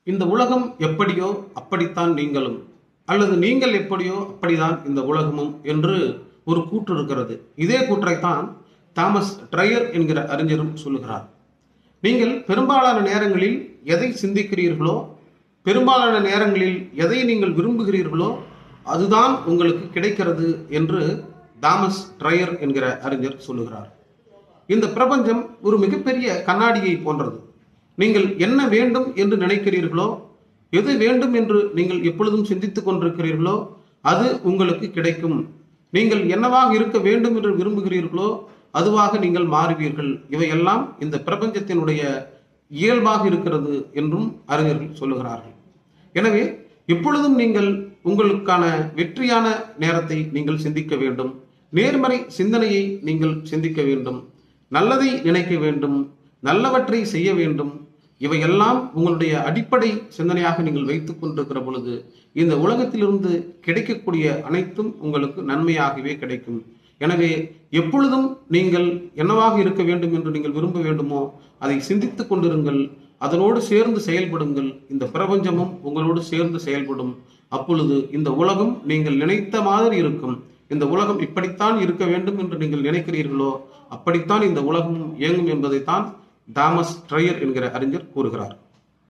இந்த உலகம் எப்படியோ அப்படித்தான் நீங்களும் அல்லது நீங்கள் எப்படியோ அப்படிதான் இந்த உலகமும் என்று ஒரு கூற்று இருக்கிறது இதே கூற்றைத்தான் தாமஸ் ட்ரையர் என்கிற அறிஞரும் சொல்லுகிறார் நீங்கள் பெரும்பாலான நேரங்களில் எதை சிந்திக்கிறீர்களோ பெரும்பாலான நேரங்களில் எதை நீங்கள் விரும்புகிறீர்களோ அதுதான் உங்களுக்கு கிடைக்கிறது என்று தாமஸ் ட்ரையர் என்கிற அறிஞர் சொல்லுகிறார் இந்த பிரபஞ்சம் ஒரு மிகப்பெரிய கண்ணாடியை போன்றது நீங்கள் என்ன வேண்டும் என்று நினைக்கிறீர்களோ எது வேண்டும் என்று நீங்கள் எப்பொழுதும் சிந்தித்துக் கொண்டிருக்கிறீர்களோ அது உங்களுக்கு கிடைக்கும் நீங்கள் என்னவாக இருக்க வேண்டும் என்று விரும்புகிறீர்களோ அதுவாக நீங்கள் மாறுவீர்கள் இவையெல்லாம் இந்த பிரபஞ்சத்தினுடைய இயல்பாக இருக்கிறது என்றும் அறிஞர்கள் சொல்லுகிறார்கள் எனவே எப்பொழுதும் நீங்கள் உங்களுக்கான வெற்றியான நேரத்தை நீங்கள் சிந்திக்க வேண்டும் நேர்மறை சிந்தனையை நீங்கள் சிந்திக்க வேண்டும் நல்லதை நினைக்க வேண்டும் நல்லவற்றை செய்ய வேண்டும் இவையெல்லாம் உங்களுடைய அடிப்படை சிந்தனையாக நீங்கள் வைத்துக் கொண்டிருக்கிற பொழுது இந்த உலகத்திலிருந்து கிடைக்கக்கூடிய அனைத்தும் உங்களுக்கு நன்மையாகவே கிடைக்கும் எனவே எப்பொழுதும் நீங்கள் என்னவாக இருக்க வேண்டும் என்று நீங்கள் விரும்ப வேண்டுமோ அதை சிந்தித்துக் கொண்டிருங்கள் அதனோடு சேர்ந்து செயல்படுங்கள் இந்த பிரபஞ்சமும் உங்களோடு சேர்ந்து செயல்படும் அப்பொழுது இந்த உலகம் நீங்கள் நினைத்த மாதிரி இருக்கும் இந்த உலகம் இப்படித்தான் இருக்க வேண்டும் என்று நீங்கள் நினைக்கிறீர்களோ அப்படித்தான் இந்த உலகம் இயங்கும் என்பதைத்தான் தாமஸ் ட்ரையர் என்கிற அறிஞர் கூறுகிறார்